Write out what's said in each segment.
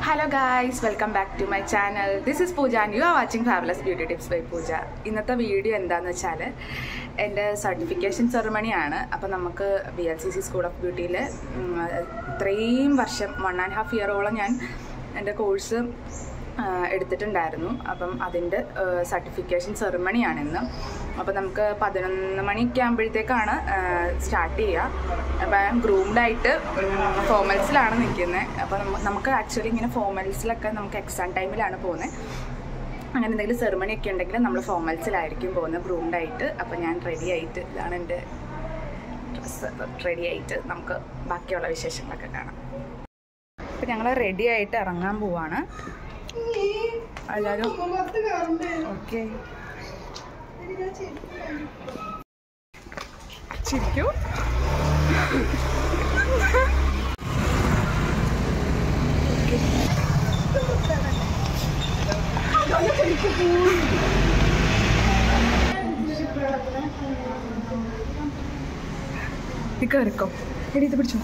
Hello guys welcome back to my channel this is Pooja and you are watching fabulous beauty tips by Pooja ഇന്നത്തെ video എന്താണെന്ന് വെച്ചാൽ എൻ്റെ certification സെറമണിയാണ് അപ്പോൾ നമുക്ക് B L C C school of ബ്യൂട്ടിയിൽ ഇത്രയും വർഷം വൺ ആൻഡ് ഹാഫ് ഇയറോളം ഞാൻ എൻ്റെ കോഴ്സ് എടുത്തിട്ടുണ്ടായിരുന്നു അപ്പം അതിൻ്റെ സർട്ടിഫിക്കേഷൻ സെറിമണിയാണ് ഇന്ന് അപ്പോൾ നമുക്ക് പതിനൊന്ന് മണിയൊക്കെ ആകുമ്പോഴത്തേക്കാണ് സ്റ്റാർട്ട് ചെയ്യുക അപ്പോൾ ഞാൻ ഗ്രൂംഡായിട്ട് ഫോമൽസിലാണ് നിൽക്കുന്നത് അപ്പോൾ നമ്മ- നമുക്ക് ആക്ച്വലി ഇങ്ങനെ ഫോമൽസിലൊക്കെ നമുക്ക് എക്സാം ടൈമിലാണ് പോകുന്നത് അങ്ങനെ എന്തെങ്കിലും സെറിമണി ഒക്കെ ഉണ്ടെങ്കിൽ നമ്മൾ ഫോമൽസിലായിരിക്കും പോകുന്നത് ഗ്രൂംഡായിട്ട് അപ്പോൾ ഞാൻ റെഡി ആയിട്ട് ഇതാണ് എൻ്റെ ഡ്രസ്സ് റെഡി ആയിട്ട് നമുക്ക് ബാക്കിയുള്ള വിശേഷങ്ങളൊക്കെ കാണാം അപ്പോൾ ഞങ്ങൾ റെഡി ആയിട്ട് ഇറങ്ങാൻ പോവാണ് എല്ലാവരും ഓക്കെ ചിരിക്കൂ ഇത് കയറിക്കോ എടി ഇത് പിടിച്ചോ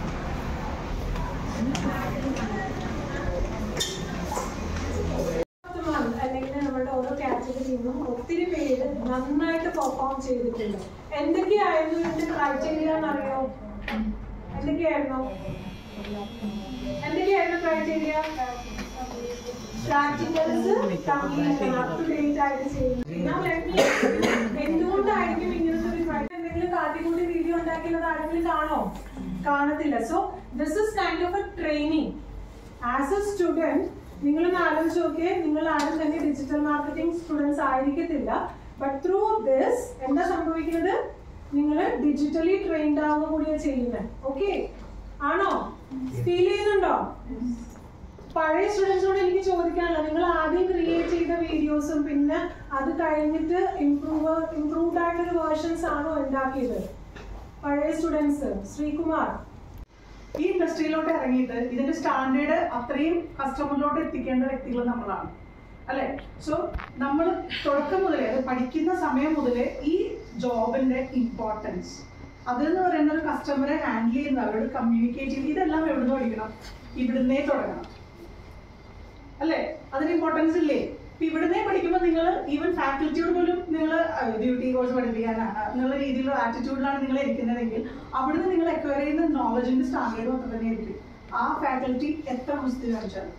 അല്ലെങ്കിൽ നമ്മുടെ ഓരോ കാറ്റഗറിയിൽ നിന്നും ഒത്തിരി പേര് നന്നായിട്ട് പെർഫോം ചെയ്തിട്ടുണ്ട് എന്തൊക്കെയായിരുന്നു ഇതിന്റെ ക്രൈറ്റീരിയ എന്നറിയോ എന്തൊക്കെയായിരുന്നു എന്തൊക്കെയായിരുന്നു criteria practicals up to date ആയിട്ട് ചെയ്യുന്നത് എന്തുകൊണ്ടായിരിക്കും ഇങ്ങനത്തെ ഒരു criteria? എന്തെങ്കിലും കാട്ടിക്കൂട്ടി വീഡിയോ ഉണ്ടാക്കിയത് ആരെങ്കിലും കാണോ കാണത്തില്ല so this is kind of a training as a student നിങ്ങളൊന്ന് ആലോചിച്ച് നോക്കിയേ നിങ്ങൾ ആരും തന്നെ ഡിജിറ്റൽ മാർക്കറ്റിംഗ് സ്റ്റുഡൻസ് ആയിരിക്കത്തില്ല ബട്ട് ത്രൂ ദിസ് എന്താ സംഭവിക്കുന്നത് നിങ്ങൾ ഡിജിറ്റലി ട്രെയിൻഡ് ആവുക കൂടിയാണ് ചെയ്യുന്നത് ഓക്കെ ആണോ ഫീൽ ചെയ്യുന്നുണ്ടോ പഴയ സ്റ്റുഡൻസിനോട് എനിക്ക് ചോദിക്കാനുള്ള നിങ്ങൾ ആദ്യം ക്രിയേറ്റ് ചെയ്ത വീഡിയോസും പിന്നെ അത് കഴിഞ്ഞിട്ട് ഇംപ്രൂവ് ഇംപ്രൂവ്ഡ് ആയിട്ടുള്ള വേർഷൻസ് ആണോ ഉണ്ടാക്കിയത് പഴയ സ്റ്റുഡൻസ് ശ്രീകുമാർ ഈ ഇൻഡസ്ട്രിയിലോട്ട് ഇറങ്ങിയിട്ട് ഇതിന്റെ സ്റ്റാൻഡേർഡ് അത്രയും കസ്റ്റമറിലോട്ട് എത്തിക്കേണ്ട വ്യക്തികൾ നമ്മളാണ് അല്ലെ സോ നമ്മൾ തുടക്കം മുതലേ അത് പഠിക്കുന്ന സമയം മുതലേ ഈ ജോബിന്റെ ഇമ്പോർട്ടൻസ് അതെന്ന് പറയുന്ന ഒരു കസ്റ്റമറെ ഹാൻഡിൽ ചെയ്യുന്ന അവരോട് കമ്മ്യൂണിക്കേറ്റ് ചെയ്യുന്ന ഇതെല്ലാം എവിടുന്ന് പഠിക്കണം ഇവിടുന്നേ തുടങ്ങണം അല്ലേ അതിന് ഇമ്പോർട്ടൻസ് ഇല്ലേ ഇപ്പൊ ഇവിടുന്നേ പഠിക്കുമ്പോൾ നിങ്ങൾ ഈവൻ ഫാക്കൽറ്റിയോട് പോലും നിങ്ങൾ ഡ്യൂട്ടി കോഴ്സ് പഠിപ്പിക്കാനാണ് എന്നുള്ള രീതിയിലുള്ള ആറ്റിറ്റ്യൂഡിലാണ് നിങ്ങൾ ഇരിക്കുന്നതെങ്കിൽ അവിടുന്ന് നിങ്ങൾ അക്വയർ ചെയ്യുന്ന നോളജിന്റെ സ്റ്റാൻഡേർഡും അത്ര തന്നെ ആയിരിക്കും ആ ഫാക്കൽറ്റി എത്ര പുസ്തകം കാണിച്ചാലും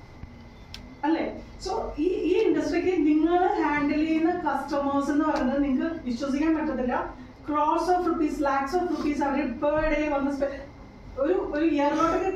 അല്ലേ സോ ഈ ഈ ഇൻഡസ്ട്രിക്ക് നിങ്ങൾ ഹാൻഡിൽ ചെയ്യുന്ന കസ്റ്റമേഴ്സ് എന്ന് പറയുന്നത് നിങ്ങൾക്ക് വിശ്വസിക്കാൻ പറ്റത്തില്ല crores of rupees lakhs of rupees അവർ പെർ ഡേ വന്ന് സ്പെ- ഒരു ഒരു ഇയറിലോട്ടൊക്കെ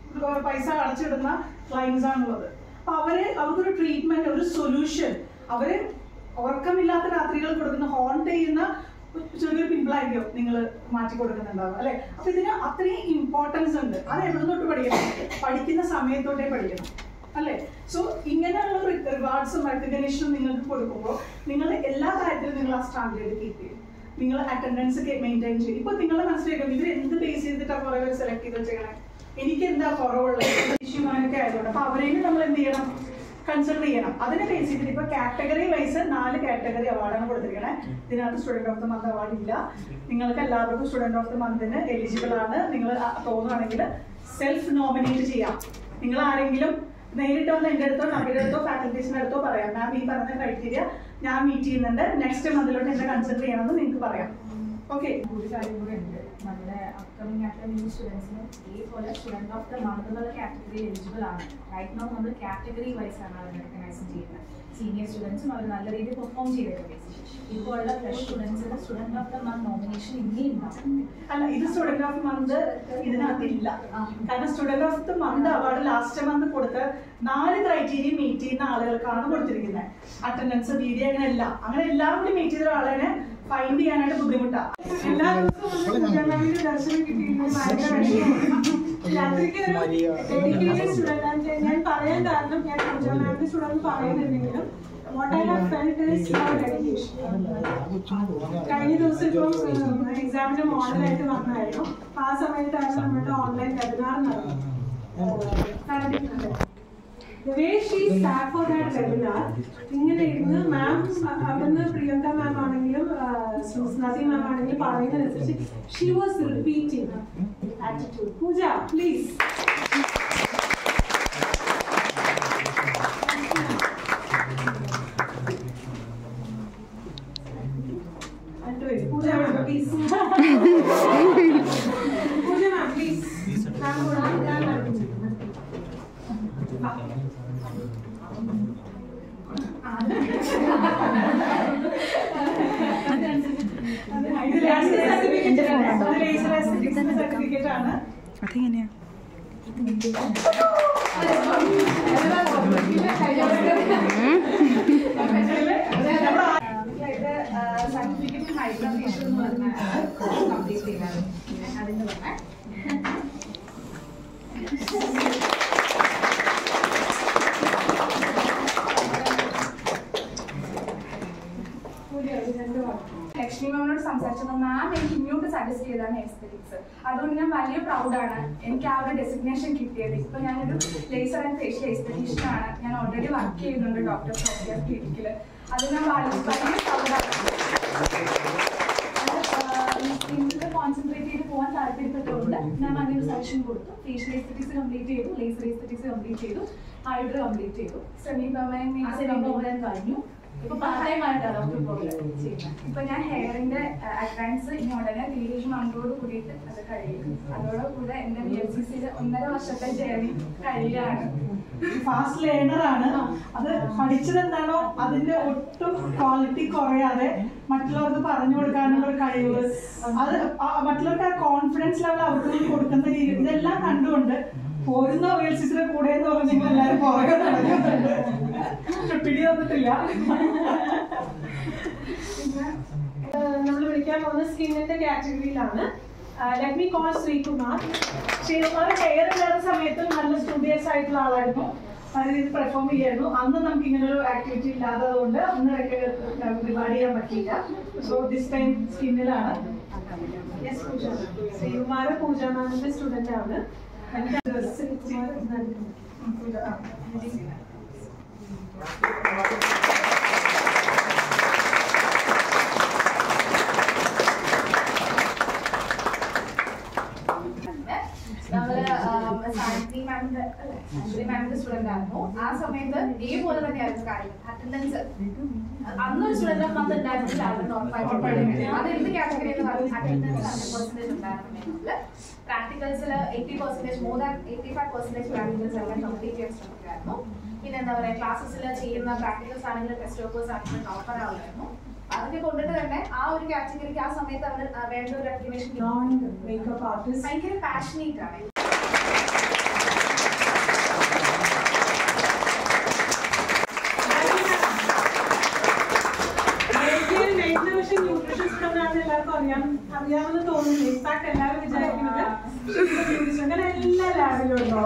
പൈസ അടച്ചിടുന്ന ക്ലയൻസ് ആണുള്ളത് അപ്പൊ അവര് അവർക്കൊരു ട്രീറ്റ്മെന്റ് ഒരു സൊല്യൂഷൻ അവര് ഉറക്കമില്ലാത്ത രാത്രികൾ കൊടുക്കുന്ന ഹോണ്ട് ചെയ്യുന്ന ചെറിയൊരു പിമ്പിൾ ആയിരിക്കും നിങ്ങൾ മാറ്റി കൊടുക്കുന്നുണ്ടാവുക അല്ലെ അപ്പൊ ഇതിന് അത്രയും ഇമ്പോർട്ടൻസ് ഉണ്ട് അത് എവിടെ തൊട്ട് പഠിക്കണം പഠിക്കുന്ന സമയത്തോട്ടേ പഠിക്കണം അല്ലെ സോ ഇങ്ങനെയുള്ള റിവാർഡ്സും റെക്കഗ്നേഷനും നിങ്ങൾക്ക് കൊടുക്കുമ്പോൾ നിങ്ങൾ എല്ലാ കാര്യത്തിലും നിങ്ങൾ ആ സ്റ്റാൻഡേർഡ് കീപ്പ് ചെയ്യും നിങ്ങൾ അറ്റൻഡൻസ് മെയിൻറ്റെയിൻ ചെയ്യും ഇപ്പൊ നിങ്ങളുടെ മനസ്സിലാക്കും ഇവർ എന്ത് ബേസ് ചെയ്തിട്ടാണ് കുറെ പേര് സെലക്ട് ചെയ്ത് ചെയ്യണേ എനിക്ക് എന്താ കുറവുള്ളത് ഇഷ്യൂമാനൊക്കെ ആയതുകൊണ്ട് അപ്പൊ അവരെയും നമ്മൾ എന്ത് ചെയ്യണം കൺസിഡർ ചെയ്യണം അതിനെ ബേസ് ചെയ്തിട്ട് ഇപ്പൊ കാറ്റഗറി വൈസ് നാല് കാറ്റഗറി അവാർഡാണ് കൊടുത്തിരിക്കണേ ഇതിനകത്ത് student of the month award ഇല്ല നിങ്ങൾക്ക് എല്ലാവർക്കും സ്റ്റുഡന്റ് ഓഫ് ദ മന്തിന് എലിജിബിൾ ആണ് നിങ്ങൾ തോന്നുകയാണെങ്കിൽ സെൽഫ് നോമിനേറ്റ് ചെയ്യാം നിങ്ങൾ ആരെങ്കിലും നേരിട്ട് വന്ന് എൻ്റെ അടുത്തോ നമ്മുടെ അടുത്തോ ഫാക്കൽറ്റീസിന്റെ അടുത്തോ പറയാം മാം ഈ പറഞ്ഞ ക്രൈറ്റീരിയ ഞാൻ മീറ്റ് ചെയ്യുന്നുണ്ട് നെക്സ്റ്റ് മന്തിലോട്ട് എന്നെ കൺസിഡർ ചെയ്യണമെന്ന് നിങ്ങൾക്ക് പറയാം ഓക്കെ ഒരു കാര്യം കൂടെ ഉണ്ട് നമ്മുടെ അപ്കമിങ് ആയിട്ടുള്ള ന്യൂ സ്റ്റുഡൻസിന് ഇതേപോലെ സ്റ്റുഡൻറ് ഓഫ് ദ മന്ത് എന്നുള്ള കാറ്റഗറി എലിജിബിൾ ആണ് റൈറ്റ് നോ നമ്മൾ കാറ്റഗറി വൈസ് ആണ് അവർ റെക്കഗ്നൈസ് ചെയ്യുന്നത് സീനിയർ സ്റ്റുഡൻസും അവർ നല്ല രീതിയിൽ പെർഫോം ചെയ്തിട്ടുണ്ട് ഇപ്പോൾ ഉള്ള ഫ്രഷ് സ്റ്റുഡൻസിന് student of the month nomination ഇനിയും ഉണ്ടാവും അല്ല ഇത് സ്റ്റുഡന്റ് ഓഫ് മന്ത് ഇതിനകത്ത് ഇല്ല കാരണം student of the month award last month കൊടുത്ത നാല് ക്രൈറ്റീരിയ മീറ്റ് ചെയ്യുന്ന ആളുകൾക്കാണ് കൊടുത്തിരിക്കുന്നത് അറ്റൻഡൻസ് വീഡിയോ അങ്ങനെ എല്ലാം അങ്ങനെ എല്ലാം കൂടി മീറ്റ് ചെയ്ത ഒരാളെ ഫൈൻഡ് ചെയ്യാനായിട്ട് ബുദ്ധിമുട്ടാണ് എല്ലാ ദിവസവും വന്ന് പൂജാമാമിന്റെ ദർശനം കിട്ടിയിരുന്നു ഭയങ്കര വിഷമമാണ്. രാത്രിക്ക് ഒരു dedicated student ആണ്. ഞാൻ പറയാൻ കാരണം ഞാൻ പൂജാമാമിന്റെ സ്റ്റുഡന്റ് പറയുന്നുണ്ടെങ്കിലും what I have felt is her dedication. കഴിഞ്ഞ ദിവസം ഇപ്പം എക്സാമിന്റെ മോഡലായിട്ട് വന്നായിരുന്നു അപ്പൊ ആ സമയത്താണ് നമ്മുടെ ഓൺലൈൻ വെബിനാർ നടന്നിട്ടുണ്ട് The way she sat for that webinar, ഇങ്ങനെ ഇരുന്ന് മാം അവിടുന്ന് പ്രിയങ്ക മാം ആണെങ്കിലും സ്മൃതി മാം ആണെങ്കിലും പറയുന്നതനുസരിച്ച് she was repeating attitude Pooja please certificate hydrofacial എന്ന് പറഞ്ഞ കംപ്ലീറ്റ് ചെയ്താണ് അതിന്റെ തന്നെ ലക്ഷ്മി മാമിനോട് സംസാരിച്ചപ്പോൾ മാം എനിക്ക് ഇങ്ങോട്ട് സജസ്റ്റ് ചെയ്താണ് എസ്തെറ്റിക്സ് അതുകൊണ്ട് ഞാൻ വലിയ പ്രൗഡാണ് എനിക്ക് ആ ഒരു ഡെസിഗ്നേഷൻ കിട്ടിയത് ഇപ്പൊ ഞാനൊരു ലേസർ ആൻഡ് ഫേഷ്യൽ എസ്തെറ്റീഷ്യൻ ആണ് ഞാൻ ഓൾറെഡി വർക്ക് ചെയ്യുന്നുണ്ട് ഡോക്ടർ സോഫിയ ക്ലിനിക്കിൽ അത് ഞാൻ വലിയ വലിയ പ്രൗഡാണ് സ്കിന്നിൽ കോൺസെൻട്രേറ്റ് ചെയ്ത് പോകാൻ താല്പര്യപ്പെട്ടതുകൊണ്ട് ഞാൻ അങ്ങനെ സജഷൻ കൊടുത്തു ഫേഷ്യൽ എസ്തെറ്റിക്സ് കംപ്ലീറ്റ് ചെയ്തു ലേസർ എസ്തെറ്റിക്സ് കംപ്ലീറ്റ് ചെയ്തു ഹൈഡ്രോ കംപ്ലീറ്റ് ചെയ്തു സെമി പെർമനന്റ് സെമി പെർമനന്റ് കഴിഞ്ഞു ഇപ്പൊ പാർട്ട് ടൈം ആയിട്ടാണ് ഡോക്ടർ പ്രോഗ്രാം ചെയ്യുന്നത് ഇപ്പൊ ഞാൻ ഹെയറിന്റെ അഡ്വാൻസ് ഇനി ഉടനെ തീരുമാനം മണ്ടോട് കൂടിയിട്ട് അത് കഴിയും അതോടുകൂടെ എന്റെ ബി എൽ സി സിയിൽ ഒന്നര വർഷത്തെ ജേർണി കഴിയാണ് ഫാസ്റ്റ് ലേണർ ആണ് അത് പഠിച്ചത് എന്താണോ അതിന്റെ ഒട്ടും ക്വാളിറ്റി കുറയാതെ മറ്റുള്ളവർക്ക് പറഞ്ഞു കൊടുക്കാനുള്ള ഒരു കഴിവ് അത് ആ- മറ്റുള്ളവർക്ക് ആ കോൺഫിഡൻസ് ലെവൽ അവർക്ക് കൂടി കൊടുക്കുന്ന രീതി ഇതെല്ലാം കണ്ടുകൊണ്ട് പോരുന്ന റിയൽസിന്റെ കൂടെ എന്ന് പറഞ്ഞ് നിങ്ങൾ എല്ലാവരും പുറകെ നടക്കുന്നുണ്ട് പക്ഷെ പിടി തന്നിട്ടില്ല നമ്മൾ വിളിക്കാൻ പോകുന്ന സ്കിന്നിന്റെ കാറ്റഗറിയിലാണ് let me call Sreekumar Sreekumar hair ഇല്ലാത്ത സമയത്ത് നല്ല സ്റ്റുഡിയസ് ആയിട്ടുള്ള ആളായിരുന്നു നല്ല രീതിയിൽ പെർഫോം ചെയ്യായിരുന്നു അന്ന് നമുക്ക് ഇങ്ങനെ ഒരു ആക്ടിവിറ്റി ഇല്ലാത്തതുകൊണ്ട് അന്ന് റിവാർഡ് ചെയ്യാൻ പറ്റിയില്ല സോ ദിസ് ടൈം സ്കിന്നിലാണ് Yes, പൂജ. ശ്രീകുമാർ പൂജ മാമിന്റെ സ്റ്റുഡന്റ് ആണ് ശ്രീകുമാർ പൂജ ആ. നമ്മള് സാനിറ്ററി മാമിന്റെ സാനിറ്ററി മാമിന്റെ സ്റ്റുഡന്റ് ആയിരുന്നു ആ സമയത്ത് ഇതേപോലെ തന്നെയായിരുന്നു കാര്യങ്ങൾ അറ്റൻഡൻസ് അന്നൊരു സ്റ്റുഡന്റ് ഓഫ് മന്ത് ഉണ്ടായിരുന്നില്ല അതെന്ന് ഉറപ്പായിട്ടും അത് എന്ത് കാറ്റഗറി എന്ന് പറഞ്ഞു അറ്റൻഡൻസ് ഹൺഡ്രഡ് പെർസെന്റേജ് ഉണ്ടായിരുന്നെങ്കിൽ പ്രാക്ടിക്കൽസിൽ eighty percentage more than eighty five percentage practicals എല്ലാം കംപ്ലീറ്റ് ചെയ്യാൻ ശ്രമിക്കുമായിരുന്നു പിന്നെ എന്താ പറയാ ക്ലാസ്സസിൽ ചെയ്യുന്ന പ്രാക്ടിക്കൽസ് ആണെങ്കിലും ടെസ്റ്റ് പേപ്പേഴ്സ് ആണെങ്കിലും ടോപ്പർ ആവുമായിരുന്നു അതൊക്കെ കൊണ്ടിട്ട് തന്നെ ആ ഒരു കാറ്റഗറിക്ക് ആ സമയത്ത് അവർ വേണ്ട ഒരു റെക്കഗ്നേഷൻ നോൺ മേക്കപ്പ് ആർട്ടിസ്റ്റ് ഭയങ്കര പാഷനേറ്റ് ആണ് പക്ഷേ ന്യൂട്രീഷ്യസ് എന്നാണ് എല്ലാവർക്കും അറിയാം അറിയാമെന്ന് തോന്നുന്നു ഇൻഫാക്ട് എല്ലാവരും വിചാരിക്കുന്നത് അങ്ങനെ എല്ലാ ലാബിലും ഉണ്ടോ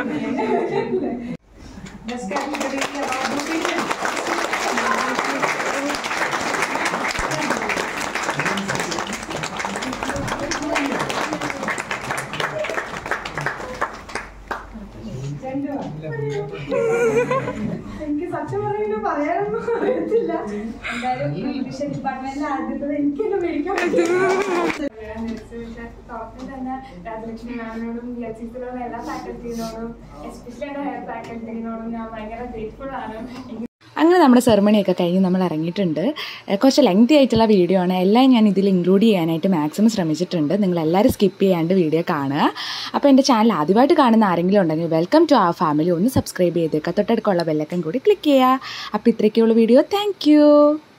ബെസ്റ്റ് കാറ്റഗറി ബ്യൂട്ടീഷ്യൻ എനിക്ക് സത്യം പറയുന്നത് പറയാനൊന്നും അറിയത്തില്ല എന്തായാലും ഈ ന്യൂട്രീഷൻ ഡിപ്പാർട്ട്മെന്റിൽ ആദ്യത്തത് എനിക്ക് തന്നെ മേടിക്കാൻ പറ്റും ടോപ്പിൽ തന്നെ രാജലക്ഷ്മി മാമിനോടും ബി എസ് സിസിലുള്ള എല്ലാ ഫാക്കൽറ്റീനോടും എസ്പെഷ്യലി എൻ്റെ ഹെയർ ഫാക്കൽറ്റീനോടും ഞാൻ ഭയങ്കര ഗ്രേറ്റ്ഫുൾ ആണ് അങ്ങനെ നമ്മുടെ സെറമണിയൊക്കെ കഴിഞ്ഞ് നമ്മൾ ഇറങ്ങിയിട്ടുണ്ട് ഏഹ് കുറച്ച് ലെങ്തി ആയിട്ടുള്ള വീഡിയോ ആണ് എല്ലാം ഞാൻ ഇതിൽ ഇൻക്ലൂഡ് ചെയ്യാനായിട്ട് മാക്സിമം ശ്രമിച്ചിട്ടുണ്ട് നിങ്ങൾ എല്ലാവരും സ്കിപ്പ് ചെയ്യാണ്ട് വീഡിയോ കാണുക അപ്പോൾ എൻ്റെ ചാനൽ ആദ്യമായിട്ട് കാണുന്ന ആരെങ്കിലും ഉണ്ടെങ്കിൽ വെൽക്കം ടു ആ ഫാമിലി ഒന്ന് സബ്സ്ക്രൈബ് ചെയ്തേക്കുക തൊട്ടടുക്കുള്ള ബെല്ലക്കൻ കൂടി ക്ലിക്ക് ചെയ്യുക അപ്പോൾ ഇത്രയൊക്കെയുള്ള വീഡിയോ താങ്ക്